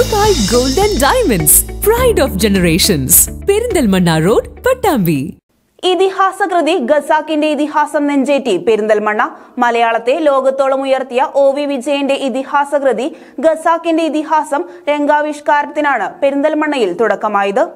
Dubai gold and diamonds pride of generations Perinthalmanna road Pattambi ഇതിഹാസകൃതി ഗസാക്കിന്റെ ഇതിഹാസം നെഞ്ചേറ്റി പെരിന്തൽമണ്ണ മലയാളത്തെ ലോകത്തോളം ഉയർത്തിയ ഒ വി വിജയന്റെ ഇതിഹാസകൃതി ഗസാക്കിന്റെ ഇതിഹാസം രംഗാവിഷ്കാരത്തിനാണ് പെരിന്തൽമണ്ണയിൽ തുടക്കമായത്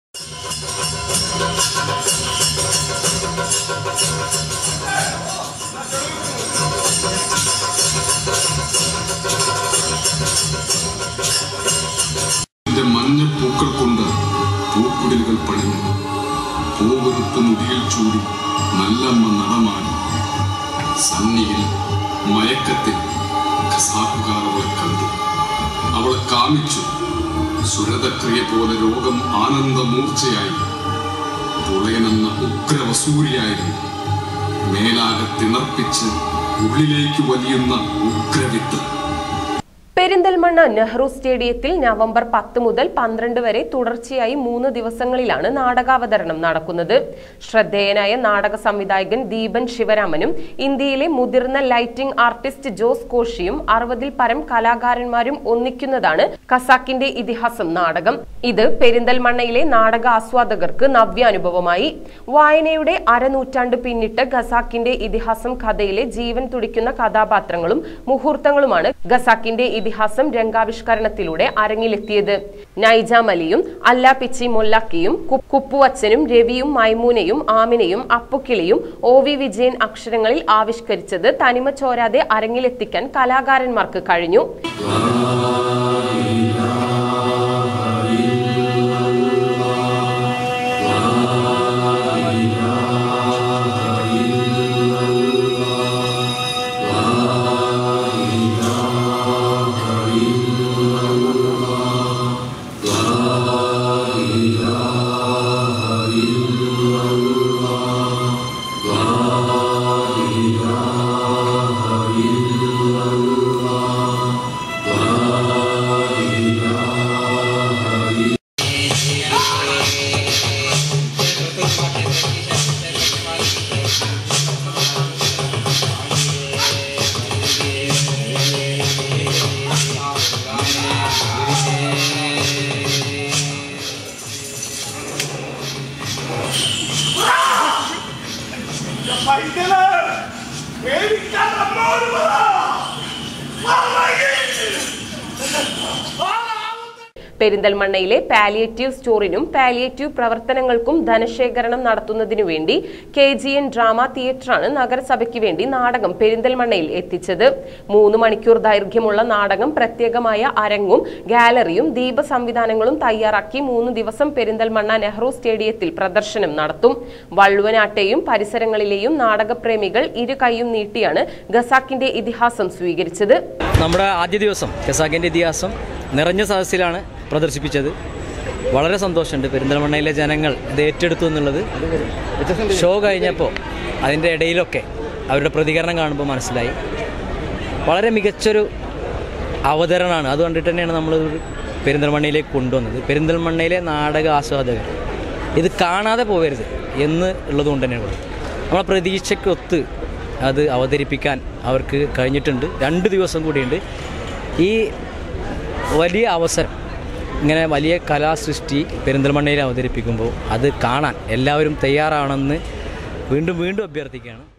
എന്റെ മഞ്ഞപ്പൂക്കൾ കൊണ്ട് പൂക്കുടിലുകൾ പണിഞ്ഞു പൂവെറുത്ത് മുടിയിൽ ചൂടി നല്ലമ്മ നടമാടി സന്നിയിൽ മയക്കത്തിൽ ഖസാക്കുകാർ അവളെ കണ്ടു അവളെ കാമിച്ചു സുരതക്രിയ പോലെ രോഗം ആനന്ദമൂർച്ചയായി പുളയനെന്ന ഉഗ്രവസൂരിയായിരുന്നു മേലാകെ തിണർപ്പിച്ച് ഉള്ളിലേക്ക് വലിയുന്ന ഉഗ്രവിത്ത് പെരിന്തൽമണ്ണ നെഹ്റു സ്റ്റേഡിയത്തിൽ നവംബർ പത്ത് മുതൽ പന്ത്രണ്ട് വരെ തുടർച്ചയായി മൂന്ന് ദിവസങ്ങളിലാണ് നാടകാവതരണം നടക്കുന്നത് ശ്രദ്ധേയനായ നാടക സംവിധായകൻ ദീപൻ ശിവരാമനും ഇന്ത്യയിലെ മുതിർന്ന ലൈറ്റിംഗ് ആർട്ടിസ്റ്റ് ജോസ് കോഷിയും അറുപതിൽ പരം കലാകാരന്മാരും ഒന്നിക്കുന്നതാണ് കസാക്കിന്റെ ഇതിഹാസം നാടകം ഇത് പെരിന്തൽമണ്ണയിലെ നാടക ആസ്വാദകർക്ക് നവ്യാനുഭവമായി വായനയുടെ അരനൂറ്റാണ്ട് പിന്നിട്ട് ഖസാക്കിന്റെ ഇതിഹാസം കഥയിലെ ജീവൻ തുടിക്കുന്ന കഥാപാത്രങ്ങളും മുഹൂർത്തങ്ങളുമാണ് ഖസാക്കിന്റെ ഇതിഹാസം രംഗാവിഷ്കരണത്തിലൂടെ അരങ്ങിലെത്തിയത് നൈജാം അലിയും അല്ലാ പിച്ചി മൊല്ലാക്കിയും കു- കുപ്പുവച്ചനും രവിയും മൈമൂനയും ആമിനയും അപ്പുക്കിളിയും ഒ വി വിജയൻ അക്ഷരങ്ങളിൽ ആവിഷ്കരിച്ചത് തനിമ ചോരാതെ അരങ്ങിലെത്തിക്കാൻ കലാകാരന്മാർക്ക് കഴിഞ്ഞു പൈതല് പേടിക്കാൻ നമ്മോട് പറ പെരിന്തൽമണ്ണയിലെ പാലിയേറ്റീവ് സ്റ്റോറിനും പാലിയേറ്റീവ് പ്രവർത്തനങ്ങൾക്കും ധനശേഖരണം നടത്തുന്നതിനു വേണ്ടി കെ ജി എൻ ഡ്രാമ തിയേറ്ററാണ് നഗരസഭയ്ക്ക് വേണ്ടി നാടകം പെരിന്തൽമണ്ണയിൽ എത്തിച്ചത് മൂന്ന് മണിക്കൂർ ദൈർഘ്യമുള്ള നാടകം പ്രത്യേകമായ അരങ്ങും ഗാലറിയും ദീപ സംവിധാനങ്ങളും തയ്യാറാക്കി മൂന്ന് ദിവസം പെരിന്തൽമണ്ണ നെഹ്റു സ്റ്റേഡിയത്തിൽ പ്രദർശനം നടത്തും വള്ളുവനാട്ടെയും പരിസരങ്ങളിലെയും നാടകപ്രേമികൾ ഇരു കൈയും നീട്ടിയാണ് ഗസാക്കിന്റെ ഇതിഹാസം സ്വീകരിച്ചത് നമ്മുടെ ആദ്യ ദിവസം ഖസാക്കിൻ്റെ ഇതിഹാസം നിറഞ്ഞ സദസ്സിലാണ് പ്രദർശിപ്പിച്ചത് വളരെ സന്തോഷമുണ്ട് പെരിന്തൽമണ്ണയിലെ ജനങ്ങൾ ഇത് ഏറ്റെടുത്തു എന്നുള്ളത് ഷോ കഴിഞ്ഞപ്പോൾ അതിൻ്റെ ഇടയിലൊക്കെ അവരുടെ പ്രതികരണം കാണുമ്പോൾ മനസ്സിലായി വളരെ മികച്ചൊരു അവതരണമാണ് അത് കണ്ടിട്ട് തന്നെയാണ് നമ്മൾ പെരിന്തൽമണ്ണയിലേക്ക് കൊണ്ടുവന്നത് പെരിന്തൽമണ്ണയിലെ നാടക ആസ്വാദകർ ഇത് കാണാതെ പോകരുത് എന്ന് ഉള്ളതുകൊണ്ട് തന്നെയാണ് നമ്മളെ പ്രതീക്ഷയ്ക്കൊത്ത് അത് അവതരിപ്പിക്കാൻ അവർക്ക് കഴിഞ്ഞിട്ടുണ്ട് രണ്ട് ദിവസം കൂടിയുണ്ട് ഈ വലിയ അവസരം ഇങ്ങനെ വലിയ കലാസൃഷ്ടി പെരിന്തൽമണ്ണയിൽ അവതരിപ്പിക്കുമ്പോൾ അത് കാണാൻ എല്ലാവരും തയ്യാറാണെന്ന് വീണ്ടും വീണ്ടും അഭ്യർത്ഥിക്കുകയാണ്